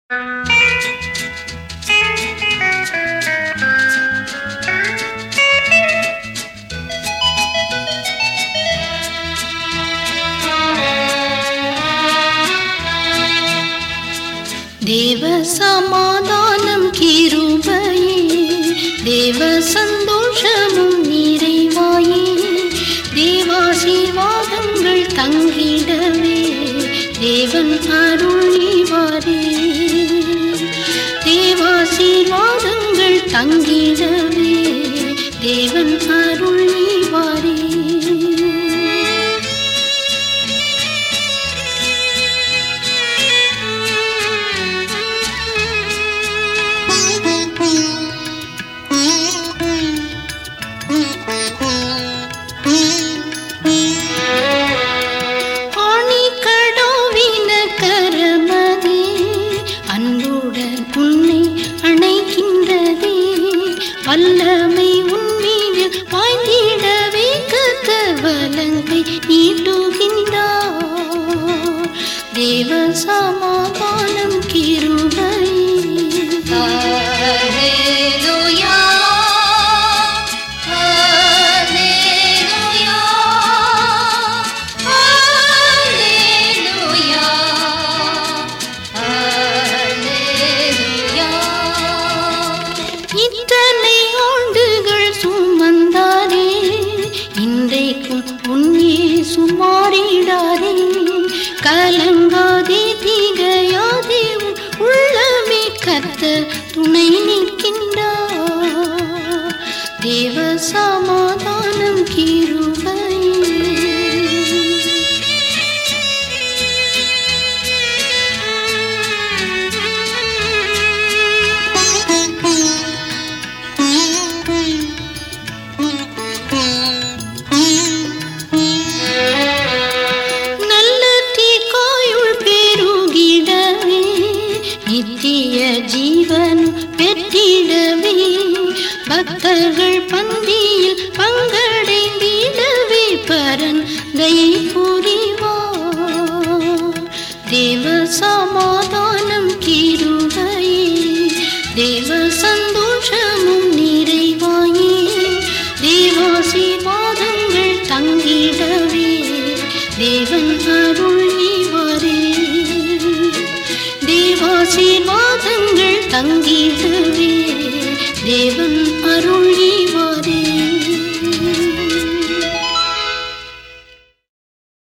தேவ சமாதானம் கிருபையே தேவ சந்தோஷமும் நிறைவாயே தேவாசீர்வாதங்கள் தங்கிடவே தேவன் அருளிவாரே தேவாசீர்வாதங்கள் தங்கிடவே தேவன் அருளிவாரே ஆணிக்கடோவின கரமதே அன்புடன் உன்னை அணைக்கின்றதே வல்லமை உன்மீது பாய்ந்திடவே கத்த வலங்கை நீட்டுகின்றார் தேவ சமாதானம் கிருபை Alleluia. Alleluia. Alleluia. Alleluia. இத்தனை ஆண்டுகள் சுமந்தாரே இன்றைக்கும் உன்னே சுமாரிடாரே கலங்காதே திகையாதே உன் உள்ளமே கத்த துணை நிற்கின்றார் தேவ சமாதானம் கிருபை நல்ல தீக்காயுள் பெருகிடவே நித்திய ஜீவன் பெற்றிடவே பக்தர்கள் பந்தியில் பங்கடைந்திடவே பரன் தயை புரிவார் தேவ சமாதானம் கிருபையே தேவ சந்தோஷமும் நிறைவாயே தேவாசீர்வாதங்கள் தங்கிடவே தேவன் அருள்வாரே தேவாசீர்வாதங்கள் தங்கிடவே தேவன் அருள்வாரே